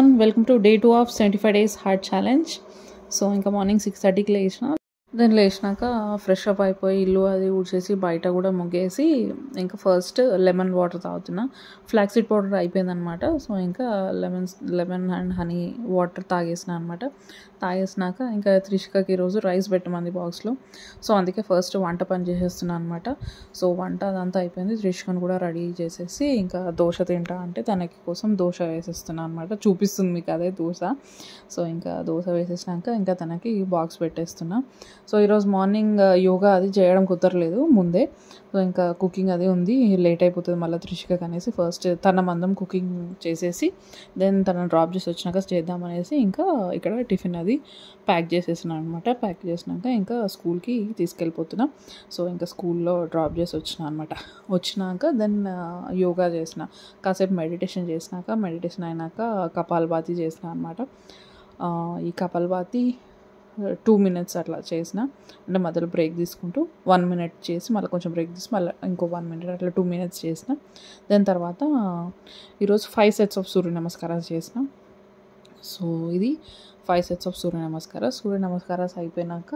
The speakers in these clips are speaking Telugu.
one welcome to day two of seventy five days heart challenge so ఇంకా మార్నింగ్ సిక్స్ థర్టీకి లేచిన దెన్ లేచినాక ఫ్రెష్ అప్ అయిపోయి ఇల్లు అది ఊడ్చేసి బయట కూడా ముగ్గేసి ఇంకా ఫస్ట్ లెమన్ వాటర్ తాగుతున్నా ఫ్లాక్సీడ్ పౌడర్ అయిపోయిందనమాట సో ఇంకా lemon lemon and honey water తాగేసిన అనమాట తాగేసినాక ఇంకా త్రిషికకి ఈరోజు రైస్ పెట్టమంది బాక్స్లో సో అందుకే ఫస్ట్ వంట పని చేసేస్తున్నాను అనమాట సో వంట అదంతా అయిపోయింది త్రిషికను కూడా రెడీ చేసేసి ఇంకా దోశ తింటా అంటే తనకి కోసం దోశ వేసేస్తున్నాను అనమాట చూపిస్తుంది మీకు అదే దోశ సో ఇంకా దోశ వేసేసినాక ఇంకా తనకి బాక్స్ పెట్టేస్తున్నా సో ఈరోజు మార్నింగ్ యోగా అది చేయడం కుదరలేదు ముందే సో ఇంకా కుకింగ్ అది ఉంది లేట్ అయిపోతుంది మళ్ళీ త్రిషికకి అనేసి ఫస్ట్ తన మందం కుకింగ్ చేసేసి దెన్ తనని డ్రాప్ చేసి వచ్చినాక చేద్దామనేసి ఇంకా ఇక్కడ టిఫిన్ అది ప్యాక్ చేసేసినా అనమాట ప్యాక్ చేసినాక ఇంకా స్కూల్కి తీసుకెళ్ళిపోతున్నా సో ఇంకా స్కూల్లో డ్రాప్ చేసి వచ్చిన అనమాట వచ్చినాక దెన్ యోగా చేసిన కాసేపు మెడిటేషన్ చేసినాక మెడిటేషన్ అయినాక కపాల్భాతి చేసిన అనమాట ఈ కపాల్భాతి టూ మినిట్స్ అట్లా చేసిన అంటే మధ్యలో బ్రేక్ తీసుకుంటూ వన్ మినిట్ చేసి మళ్ళీ కొంచెం బ్రేక్ తీసి మళ్ళీ ఇంకో వన్ మినిట్ అట్లా టూ మినిట్స్ చేసిన దాని తర్వాత ఈరోజు ఫైవ్ సెట్స్ ఆఫ్ సూర్య నమస్కారాలు చేసిన సో ఇది ఫైవ్ సెట్స్ ఆఫ్ సూర్య నమస్కారాలు సూర్య నమస్కారాలు అయిపోయినాక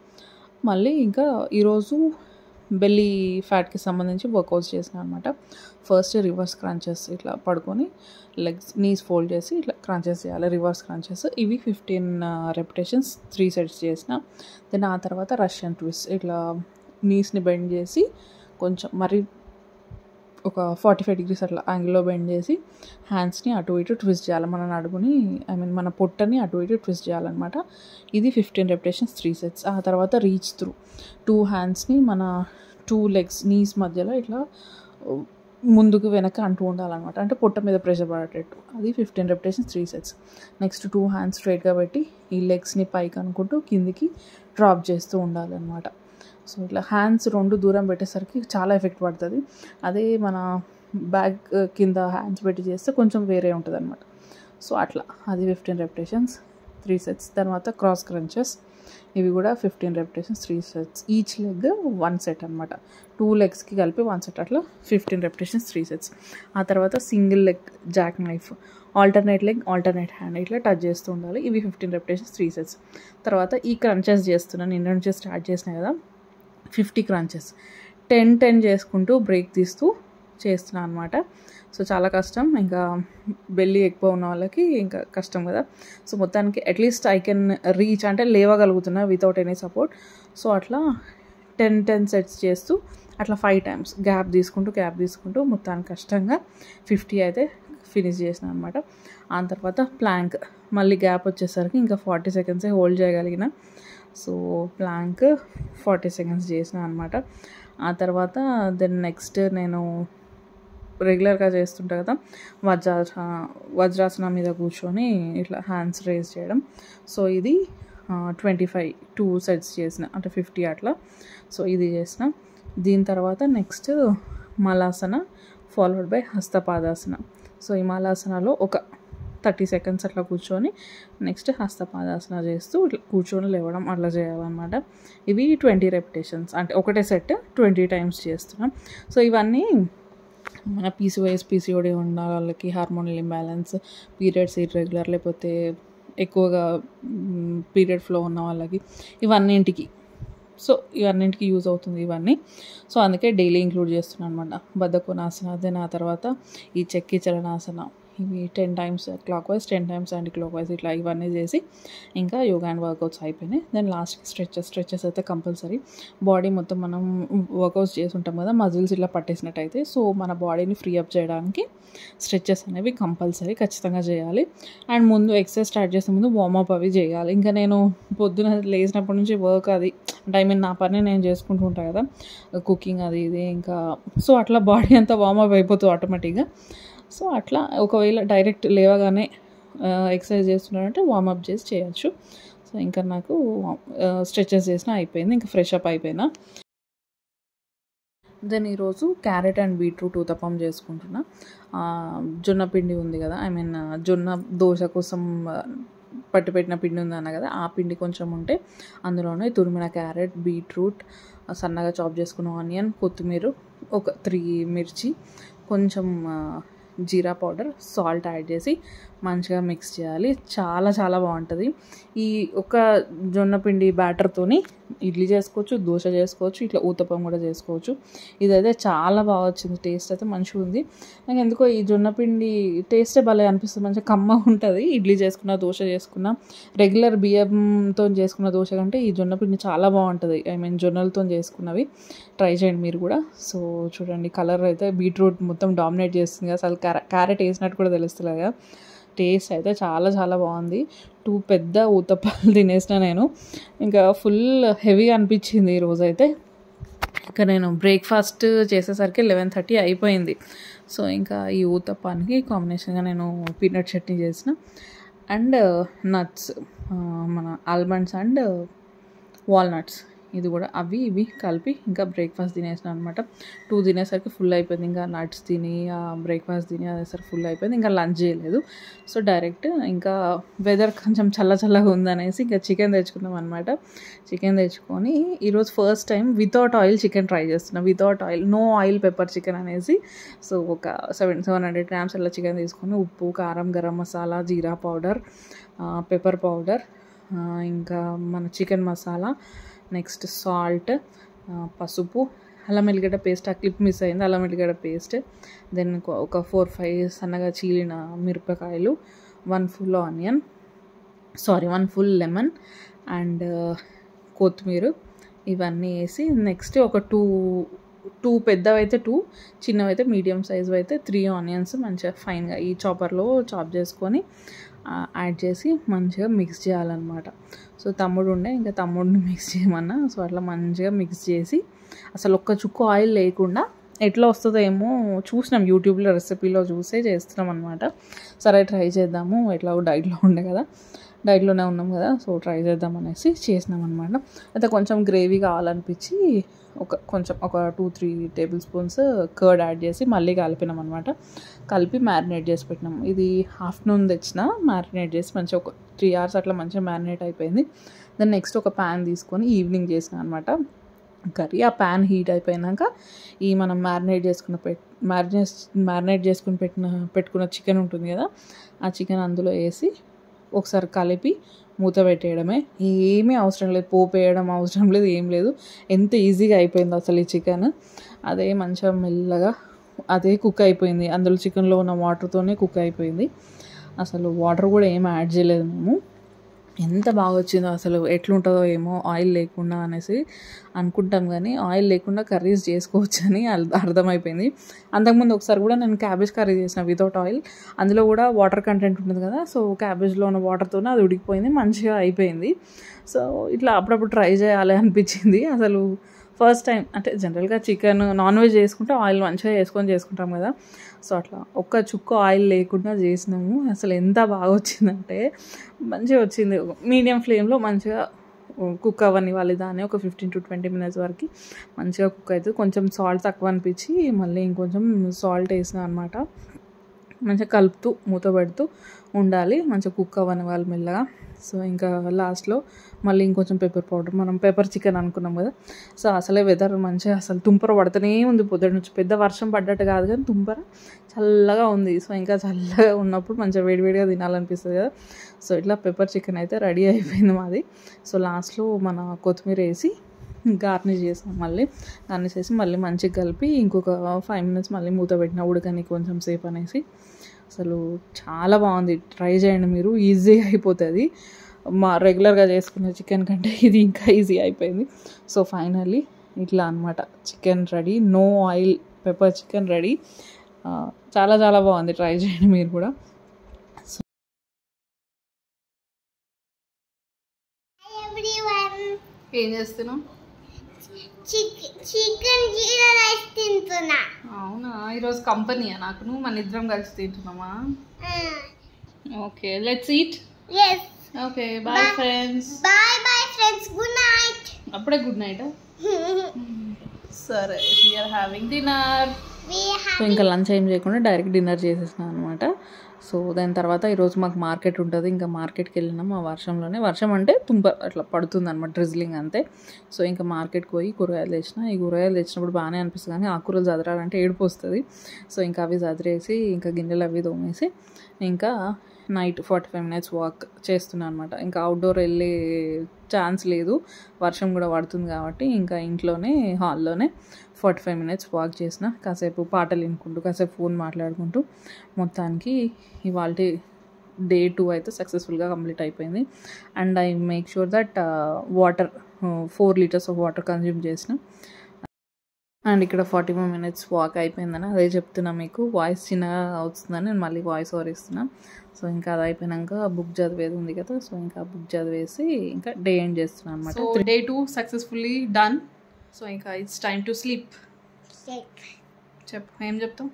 మళ్ళీ ఇంకా ఈరోజు బెల్లీ ఫ్యాట్కి సంబంధించి వర్కౌట్స్ చేసిన అనమాట ఫస్ట్ రివర్స్ క్రంచెస్ ఇట్లా పడుకొని లెగ్స్ నీస్ ఫోల్డ్ చేసి ఇట్లా క్రంచెస్ చేయాలి రివర్స్ క్రంచెస్ ఇవి ఫిఫ్టీన్ రెపిటేషన్స్ త్రీ సెట్స్ చేసిన దెన్ ఆ తర్వాత రష్యన్ ట్విస్ట్ ఇట్లా నీస్ని బెండ్ చేసి కొంచెం మరి ఒక ఫార్టీ ఫైవ్ డిగ్రీస్ అట్లా యాంగిల్లో బెండ్ చేసి హ్యాండ్స్ని అటు ఇటు ట్విస్ట్ చేయాలి మన నడుముని ఐ మీన్ మన పొట్టని అటు ఇటు ట్విస్ట్ చేయాలన్నమాట ఇది ఫిఫ్టీన్ రెపిటేషన్స్ త్రీ సెట్స్ ఆ తర్వాత రీచ్ త్రూ టూ హ్యాండ్స్ని మన టూ లెగ్స్ నీస్ మధ్యలో ఇట్లా ముందుకు వెనక అంటూ ఉండాలన్నమాట అంటే పొట్ట మీద ప్రెషర్ పడేటట్టు అది fifteen repetitions three sets next two hands స్ట్రైట్గా పెట్టి ఈ లెగ్స్ని పైకి అనుకుంటూ కిందికి డ్రాప్ చేస్తూ ఉండాలన్నమాట సో ఇట్లా హ్యాండ్స్ రెండు దూరం పెట్టేసరికి చాలా ఎఫెక్ట్ పడుతుంది అదే మన బ్యాగ్ కింద హ్యాండ్స్ పెట్టి చేస్తే కొంచెం వేరే ఉంటుంది అనమాట సో అట్లా అది ఫిఫ్టీన్ రెపిటేషన్స్ త్రీ సెట్స్ తర్వాత క్రాస్ క్రంచెస్ ఇవి కూడా fifteen repetitions three sets each leg one set అనమాట టూ లెగ్స్కి కలిపి వన్ సెట్ అట్లా ఫిఫ్టీన్ రెపిటేషన్స్ త్రీ సెట్స్ ఆ తర్వాత single leg jack knife alternate leg alternate hand ఇట్లా టచ్ చేస్తూ ఉండాలి ఇవి ఫిఫ్టీన్ రెపిటేషన్స్ త్రీ సెట్స్ తర్వాత ఈ క్రంచెస్ చేస్తున్నాను నిన్న నుంచి స్టార్ట్ చేసినా కదా ఫిఫ్టీ క్రంచెస్ టెన్ టెన్ చేసుకుంటూ బ్రేక్ తీస్తూ చేస్తున్నాను అనమాట సో చాలా కష్టం ఇంకా బెల్లి ఎక్కువ ఉన్న వాళ్ళకి ఇంకా కష్టం కదా సో మొత్తానికి అట్లీస్ట్ ఐ కెన్ రీచ్ అంటే లేవగలుగుతున్నా వితౌట్ ఎనీ సపోర్ట్ సో అట్లా టెన్ టెన్ సెట్స్ చేస్తూ అట్లా ఫైవ్ టైమ్స్ గ్యాప్ తీసుకుంటూ గ్యాప్ తీసుకుంటూ మొత్తానికి కష్టంగా ఫిఫ్టీ అయితే ఫినిష్ చేసిన అనమాట ఆ తర్వాత ప్లాంక్ మళ్ళీ గ్యాప్ వచ్చేసరికి ఇంకా ఫార్టీ సెకండ్సే హోల్డ్ చేయగలిగిన సో ప్లాంక్ ఫార్టీ సెకండ్స్ చేసిన అనమాట ఆ తర్వాత దెన్ నెక్స్ట్ నేను రెగ్యులర్గా చేస్తుంటా కదా వజ్రాసన వజ్రాసన మీద కూర్చొని ఇట్లా హ్యాండ్స్ రేజ్ చేయడం సో ఇది ట్వంటీ ఫైవ్ టూ సెట్స్ చేసిన అంటే ఫిఫ్టీ అట్లా సో ఇది చేసిన దీని తర్వాత next malasana followed by hastapadasana so ఈ మలాసనలో ఒక థర్టీ సెకండ్స్ అట్లా కూర్చొని నెక్స్ట్ హస్తపాదాసన చేస్తూ ఇట్లా కూర్చొని లేవడం అట్లా చేయాలన్నమాట ఇవి ట్వంటీ రెపిటేషన్స్ అంటే ఒకటే సెట్ ట్వంటీ టైమ్స్ చేస్తున్నాం సో ఇవన్నీ మన పీసీవైఎస్ పీసీఓడి ఉన్న వాళ్ళకి హార్మోనల్ ఇంబ్యాలెన్స్ పీరియడ్స్ ఇర్రెగ్యులర్ లేకపోతే ఎక్కువగా పీరియడ్ ఫ్లో ఉన్న వాళ్ళకి ఇవన్నింటికి సో ఇవన్నింటికి యూజ్ అవుతుంది ఇవన్నీ సో అందుకే డైలీ ఇంక్లూడ్ చేస్తున్నాను అనమాట బద్ధకోనాసన దెన్ ఆ తర్వాత ఈ చెక్కి చలనాసన ఇవి ten times clockwise ten times and clockwise ఇట్లా ఇవన్నీ చేసి ఇంకా యోగా అండ్ వర్కౌట్స్ అయిపోయినాయి దెన్ లాస్ట్కి స్ట్రెచెస్ స్ట్రెచెస్ అయితే కంపల్సరీ బాడీ మొత్తం మనం వర్కౌట్స్ చేసి ఉంటాం కదా మజిల్స్ ఇట్లా పట్టేసినట్టు అయితే సో మన బాడీని ఫ్రీ అప్ చేయడానికి స్ట్రెచెస్ అనేవి కంపల్సరీ ఖచ్చితంగా చేయాలి అండ్ ముందు ఎక్సర్సైజ్ స్టార్ట్ చేసే ముందు వార్మప్ అవి చేయాలి ఇంకా నేను పొద్దున లేచినప్పటి నుంచి వర్క్ అది అంటే ఐ మీన్ నా పని నేను చేసుకుంటూ ఉంటాను కదా కుకింగ్ అది ఇది ఇంకా సో అట్లా బాడీ అంతా వార్మప్ అయిపోతుంది ఆటోమేటిక్గా సో అట్లా ఒకవేళ డైరెక్ట్ లేవగానే ఎక్సర్సైజ్ చేస్తున్నారంటే వార్మప్ చేసి చేయొచ్చు సో ఇంకా నాకు స్ట్రెచెస్ చేసిన అయిపోయింది ఇంకా ఫ్రెష్ అప్ అయిపోయినా దెన్ ఈరోజు క్యారెట్ అండ్ బీట్రూట్ ఊతప్పం చేసుకుంటున్నా జొన్న పిండి ఉంది కదా ఐ మీన్ జొన్న దోశ కోసం పట్టి పెట్టిన పిండి ఉంది అన్న కదా ఆ పిండి కొంచెం ఉంటే అందులోనే తురిమిన క్యారెట్ బీట్రూట్ సన్నగా చాప్ చేసుకున్న ఆనియన్ కొత్తిమీర ఒక త్రీ మిర్చి కొంచెం జీరా పౌడర్ సాల్ట్ యాడ్ చేసి మంచిగా మిక్స్ చేయాలి చాలా చాలా బాగుంటుంది ఈ ఒక జొన్న పిండి బ్యాటర్తోని ఇడ్లీ చేసుకోవచ్చు దోశ చేసుకోవచ్చు ఇట్లా ఊతప్పం కూడా చేసుకోవచ్చు ఇదైతే చాలా బాగా వచ్చింది టేస్ట్ అయితే మంచిగా ఉంది నాకు ఎందుకో ఈ జొన్న పిండి టేస్టే భలే అనిపిస్తుంది మంచిగా కమ్మ ఉంటుంది ఇడ్లీ చేసుకున్న దోశ చేసుకున్న రెగ్యులర్ బియ్యంతో చేసుకున్న దోశ కంటే ఈ జొన్న పిండి చాలా బాగుంటుంది ఐ మీన్ జొన్నలతో చేసుకున్నవి ట్రై చేయండి మీరు కూడా సో చూడండి కలర్ అయితే బీట్రూట్ మొత్తం డామినేట్ చేస్తుంది అసలు క్యారెట్ వేసినట్టు కూడా తెలుస్తుంది కదా టేస్ట్ అయితే చాలా చాలా బాగుంది టూ పెద్ద ఊతప్పాలు తినేసిన నేను ఇంకా ఫుల్ హెవీగా అనిపించింది ఈరోజు అయితే ఇంకా నేను బ్రేక్ఫాస్ట్ చేసేసరికి లెవెన్ థర్టీ అయిపోయింది సో ఇంకా ఈ ఊతప్పానికి కాంబినేషన్గా నేను పీనట్ చట్నీ చేసిన అండ్ నట్స్ మన ఆల్మండ్స్ అండ్ వాల్నట్స్ ఇది కూడా అవి ఇవి కలిపి ఇంకా బ్రేక్ఫాస్ట్ తినేసిన అనమాట టూ తినేసరికి ఫుల్ అయిపోయింది ఇంకా నట్స్ తిని బ్రేక్ఫాస్ట్ తిని అదేసరికి ఫుల్ అయిపోయింది ఇంకా లంచ్ చేయలేదు సో డైరెక్ట్ ఇంకా వెదర్ కొంచెం చల్ల చల్లగా ఉందనేసి ఇంకా చికెన్ తెచ్చుకున్నాం అనమాట చికెన్ తెచ్చుకొని ఈరోజు first time without oil chicken try చేస్తున్నాం without oil no oil pepper chicken అనేసి సో ఒక సెవెన్ సెవెన్ హండ్రెడ్ గ్రామ్స్ అలా చికెన్ తీసుకొని ఉప్పు కారం garam masala jeera powder pepper powder ఇంకా మన చికెన్ మసాలా నెక్స్ట్ సాల్ట్ పసుపు అల్లం ఎల్లిగడ్డ పేస్ట్ ఆ క్లిప్ మిస్ అయింది అల్లం ఎల్లిగడ్డ పేస్ట్ దెన్ ఒక ఫోర్ ఫైవ్ సన్నగా చీలిన మిరపకాయలు one full onion sorry one full lemon and కొత్తిమీర ఇవన్నీ వేసి నెక్స్ట్ ఒక టూ టూ పెద్దవి అయితే టూ చిన్నవి అయితే మీడియం సైజు అయితే త్రీ ఆనియన్స్ మంచిగా ఫైన్గా ఈ చాపర్లో చాప్ చేసుకొని యాడ్ చేసి మంచిగా మిక్స్ చేయాలన్నమాట సో తమ్ముడు ఉండే ఇంకా తమ్ముడిని మిక్స్ చేయమన్నా సో అట్లా మంచిగా మిక్స్ చేసి అసలు ఒక్క చుక్క ఆయిల్ లేకుండా ఎట్లా వస్తుందో ఏమో చూసినాం యూట్యూబ్లో రెసిపీలో చూసే చేస్తున్నాం అనమాట సరే ట్రై చేద్దాము ఎట్లా డైట్లో ఉండే కదా డైట్లోనే ఉన్నాం కదా సో ట్రై చేద్దాం అనేసి చేసినాం అనమాట అయితే కొంచెం గ్రేవీ కావాలనిపించి ఒక కొంచెం ఒక two three tablespoons curd add చేసి మళ్ళీ కలిపినాం అనమాట కలిపి మ్యారినేట్ చేసి పెట్టినాం ఇది ఆఫ్టర్నూన్ తెచ్చిన మ్యారినేట్ చేసి మంచిగా ఒక త్రీ అవర్స్ అట్లా మంచిగా మ్యారినేట్ అయిపోయింది దెన్ నెక్స్ట్ ఒక ప్యాన్ తీసుకొని ఈవినింగ్ చేసిన అనమాట కర్రీ ఆ ప్యాన్ హీట్ అయిపోయినాక ఈ మనం మ్యారినేట్ చేసుకున్న పెట్ మ్యారినేట్ మ్యారినేట్ చేసుకుని పెట్టిన పెట్టుకున్న చికెన్ ఉంటుంది కదా ఆ చికెన్ అందులో వేసి ఒకసారి కలిపి మూత పెట్టేయడమే ఏమీ అవసరం లేదు పోపు వేయడం అవసరం లేదు ఏం లేదు ఎంత ఈజీగా అయిపోయింది అసలు ఈ చికెన్ అదే మంచిగా మెల్లగా అదే కుక్ అయిపోయింది అందులో చికెన్లో ఉన్న వాటర్తోనే కుక్ అయిపోయింది అసలు వాటర్ కూడా ఏం యాడ్ చేయలేదు మేము ఎంత బాగా వచ్చిందో అసలు ఎట్లుంటుందో ఏమో ఆయిల్ లేకుండా అనేసి అనుకుంటాం కానీ ఆయిల్ లేకుండా కర్రీస్ చేసుకోవచ్చు అని అర్థమైపోయింది అంతకుముందు ఒకసారి కూడా నేను క్యాబేజ్ కర్రీ చేసిన వితౌట్ ఆయిల్ అందులో కూడా వాటర్ కంటెంట్ ఉంటుంది కదా సో క్యాబేజ్లో ఉన్న వాటర్తోనే అది ఉడికిపోయింది మంచిగా అయిపోయింది సో ఇట్లా అప్పుడప్పుడు ట్రై చేయాలి అనిపించింది అసలు ఫస్ట్ టైం అంటే జనరల్గా చికెన్ నాన్ వెజ్ చేసుకుంటే ఆయిల్ మంచిగా వేసుకొని చేసుకుంటాం కదా సో అట్లా ఒక్క చుక్క ఆయిల్ లేకుండా చేసినాము అసలు ఎంత బాగా వచ్చిందంటే మంచిగా వచ్చింది మీడియం ఫ్లేమ్లో మంచిగా కుక్ అవ్వనివ్వాలి దాన్ని ఒక ఫిఫ్టీన్ టు ట్వంటీ మినిట్స్ వరకు మంచిగా కుక్ అవుతుంది కొంచెం సాల్ట్ తక్కువ అనిపించి మళ్ళీ ఇంకొంచెం సాల్ట్ వేసిన అనమాట మంచిగా కలుపుతూ మూత పెడుతూ ఉండాలి మంచిగా కుక్ అవ్వని వాళ్ళు మెల్లగా సో ఇంకా లాస్ట్లో మళ్ళీ ఇంకొంచెం పెప్పర్ పౌడర్ మనం పెప్పర్ చికెన్ అనుకున్నాం కదా సో అసలే వెదర్ మంచిగా అసలు తుంపర పడుతూనే ఉంది పొద్దున్న నుంచి పెద్ద వర్షం పడ్డట్టు కాదు కానీ తుంపర చల్లగా ఉంది సో ఇంకా చల్లగా ఉన్నప్పుడు మంచిగా వేడివేడిగా తినాలనిపిస్తుంది కదా సో ఇట్లా పెప్పర్ చికెన్ అయితే రెడీ అయిపోయింది మాది సో లాస్ట్లో మన కొత్తిమీర వేసి గార్నిష్ చేసాం మళ్ళీ గార్నిష్ చేసి మళ్ళీ మంచిగా కలిపి ఇంకొక ఫైవ్ మినిట్స్ మళ్ళీ మూత పెట్టిన ఉడకని కొంచెం సేపు అనేసి అసలు చాలా బాగుంది ట్రై చేయండి మీరు ఈజీగా అయిపోతుంది మా రెగ్యులర్గా చేసుకునే చికెన్ కంటే ఇది ఇంకా ఈజీ అయిపోయింది సో ఫైనల్లీ ఇట్లా అనమాట chicken ready no oil pepper chicken ready చాలా చాలా బాగుంది ట్రై చేయండి మీరు కూడా ఏం చేస్తున్నావు చికెన్ జీరా రైస్ తింటున్నా అవునా ఈరోజు కంపెనీయా నాకు నువ్వు మన ఇద్దరం కలిసి తింటున్నామా okay let's eat yes okay bye friends bye bye friends good night అప్పుడే గుడ్ నైట్ సరే we're having dinner we so ఇంకా లంచ్ ఏం చేయకుండా డైరెక్ట్ డిన్నర్ చేసేసినాం అనమాట సో దాని తర్వాత ఈరోజు మాకు మార్కెట్ ఉంటుంది ఇంకా మార్కెట్కి వెళ్ళినాం ఆ వర్షంలోనే వర్షం అంటే తుంప అట్లా పడుతుంది అనమాట డ్రిజ్లింగ్ అంతే సో ఇంకా మార్కెట్కి పోయి కూరగాయలు తెచ్చిన ఈ కూరగాయలు తెచ్చినప్పుడు బాగానే అనిపిస్తుంది కానీ ఆకుకూరలు చదరాలంటే ఏడుపు వస్తుంది సో ఇంకా అవి చదిరేసి ఇంకా గిన్నెలు అవి తోమేసి ఇంకా night forty five minutes walk చేస్తున్నాను అనమాట ఇంకా అవుట్డోర్ వెళ్ళే ఛాన్స్ లేదు వర్షం కూడా పడుతుంది కాబట్టి ఇంకా ఇంట్లోనే హాల్లోనే ఫార్టీ ఫైవ్ మినిట్స్ వాక్ చేసిన కాసేపు పాటలు వినుకుంటూ కాసేపు ఫోన్ మాట్లాడుకుంటూ మొత్తానికి ఇవాళ డే టూ అయితే సక్సెస్ఫుల్గా కంప్లీట్ అయిపోయింది and I make sure that water four litres of water consume చేసిన అండ్ ఇక్కడ ఫార్టీ ఫైవ్ మినిట్స్ వాక్ అయిపోయిందని అదే చెప్తున్నా మీకు వాయిస్ చిన్నగా వస్తుందని నేను మళ్ళీ వాయిస్ ఓవర్ ఇస్తున్నా సో ఇంకా అది అయిపోయినాక బుక్ చదివేది ఉంది కదా సో ఇంకా బుక్ చదివేసి ఇంకా డే ఎండ్ చేస్తున్నాను అనమాట so day two successfully done so ఇంకా ఇట్స్ టైమ్ టు స్లీప్ చెప్పు ఏం చెప్తావు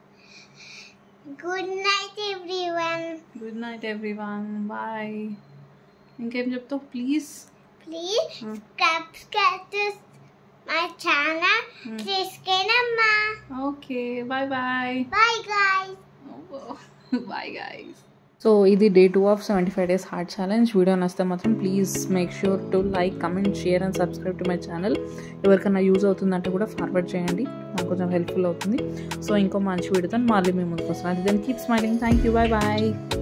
good night everyone good night everyone bye ఇంకేం చెప్తావు please please subscribe to my channel తీసుకెనమ్మా okay bye bye bye guys bye guys so ఇది day two of seventy five days heart challenge video నచ్చితే మాత్రం please make sure to like comment share and subscribe to my channel ఎవరికైనా యూజ్ అవుతుందంటే కూడా ఫార్వర్డ్ చేయండి నాకు కొంచెం హెల్ప్ఫుల్ అవుతుంది సో ఇంకో మంచి వీడియోతో మళ్ళీ మేము ముందుకు వస్తున్నాం then keep smiling thank you bye bye